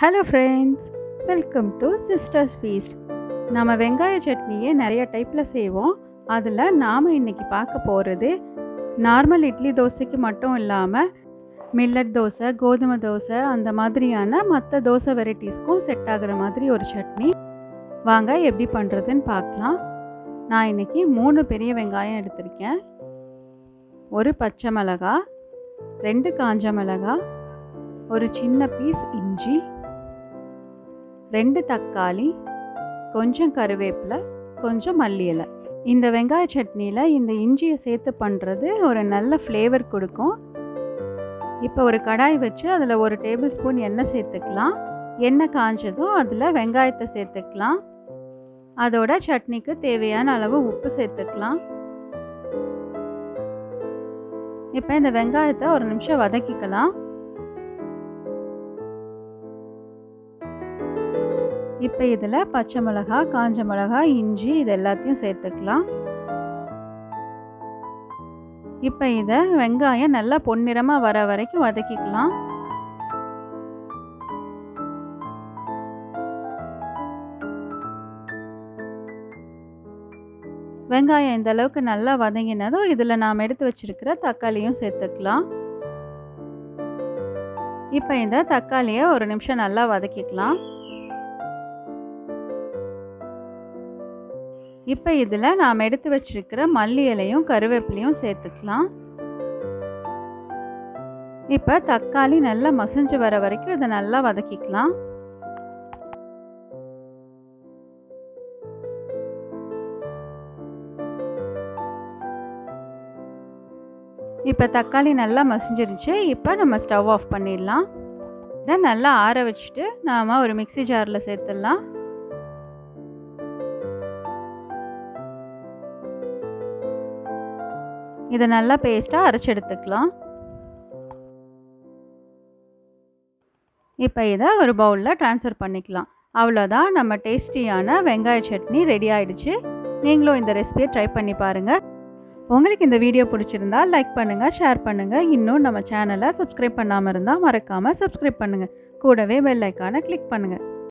hello friends welcome to sisters feast நம்ம வெங்காய சட்னியை நிறைய டைப்பில் செய்வோம் அதில் நாம் இன்றைக்கி பார்க்க போகிறது நார்மல் இட்லி தோசைக்கு மட்டும் இல்லாமல் மில்லட் தோசை கோதுமை தோசை அந்த மாதிரியான மற்ற தோசை வெரைட்டிஸ்க்கும் செட் ஆகுற மாதிரி ஒரு சட்னி வாங்க எப்படி பண்ணுறதுன்னு பார்க்கலாம் நான் இன்றைக்கி மூணு பெரிய வெங்காயம் எடுத்திருக்கேன் ஒரு பச்சை மிளகா ரெண்டு காஞ்ச மிளகா ஒரு சின்ன பீஸ் இஞ்சி ரெண்டு தக்காளி கொஞ்சம் கருவேப்பிலை கொஞ்சம் மல்லி இலை இந்த வெங்காய சட்னியில் இந்த இஞ்சியை சேர்த்து பண்ணுறது ஒரு நல்ல ஃப்ளேவர் கொடுக்கும் இப்போ ஒரு கடாய் வச்சு அதில் ஒரு டேபிள் ஸ்பூன் எண்ணெய் சேர்த்துக்கலாம் எண்ணெய் காஞ்சதும் அதில் வெங்காயத்தை சேர்த்துக்கலாம் அதோட சட்னிக்கு தேவையான அளவு உப்பு சேர்த்துக்கலாம் இப்போ இந்த வெங்காயத்தை ஒரு நிமிஷம் வதக்கிக்கலாம் இப்போ இதில் பச்சை மிளகா காஞ்ச மிளகா இஞ்சி இது எல்லாத்தையும் சேர்த்துக்கலாம் இப்போ இதை வெங்காயம் நல்லா பொன்னிறமாக வர வரைக்கும் வதக்கிக்கலாம் வெங்காயம் இந்த அளவுக்கு நல்லா வதங்கினதும் இதில் நாம் எடுத்து வச்சிருக்கிற தக்காளியும் சேர்த்துக்கலாம் இப்போ இந்த தக்காளியை ஒரு நிமிஷம் நல்லா வதக்கிக்கலாம் இப்போ இதில் நாம் எடுத்து வச்சிருக்கிற மல்லி இலையும் கருவேப்பிலையும் சேர்த்துக்கலாம் இப்போ தக்காளி நல்லா மசிஞ்சு வர வரைக்கும் இதை நல்லா வதக்கிக்கலாம் இப்போ தக்காளி நல்லா மசிஞ்சிருச்சு இப்போ நம்ம ஸ்டவ் ஆஃப் பண்ணிடலாம் இதை நல்லா ஆற வச்சுட்டு நாம் ஒரு மிக்சி ஜாரில் சேர்த்துடலாம் இதை நல்லா பேஸ்ட்டாக அரைச்சி எடுத்துக்கலாம் இப்போ இதை ஒரு பவுலில் ட்ரான்ஸ்ஃபர் பண்ணிக்கலாம் அவ்வளோதான் நம்ம டேஸ்டியான வெங்காய சட்னி ரெடி ஆயிடுச்சு நீங்களும் இந்த ரெசிபியை ட்ரை பண்ணி பாருங்கள் உங்களுக்கு இந்த வீடியோ பிடிச்சிருந்தா லைக் பண்ணுங்கள் ஷேர் பண்ணுங்கள் இன்னும் நம்ம சேனலை சப்ஸ்கிரைப் பண்ணாமல் இருந்தால் மறக்காமல் சப்ஸ்கிரைப் பண்ணுங்கள் கூடவே பெல் ஐக்கானை கிளிக் பண்ணுங்கள்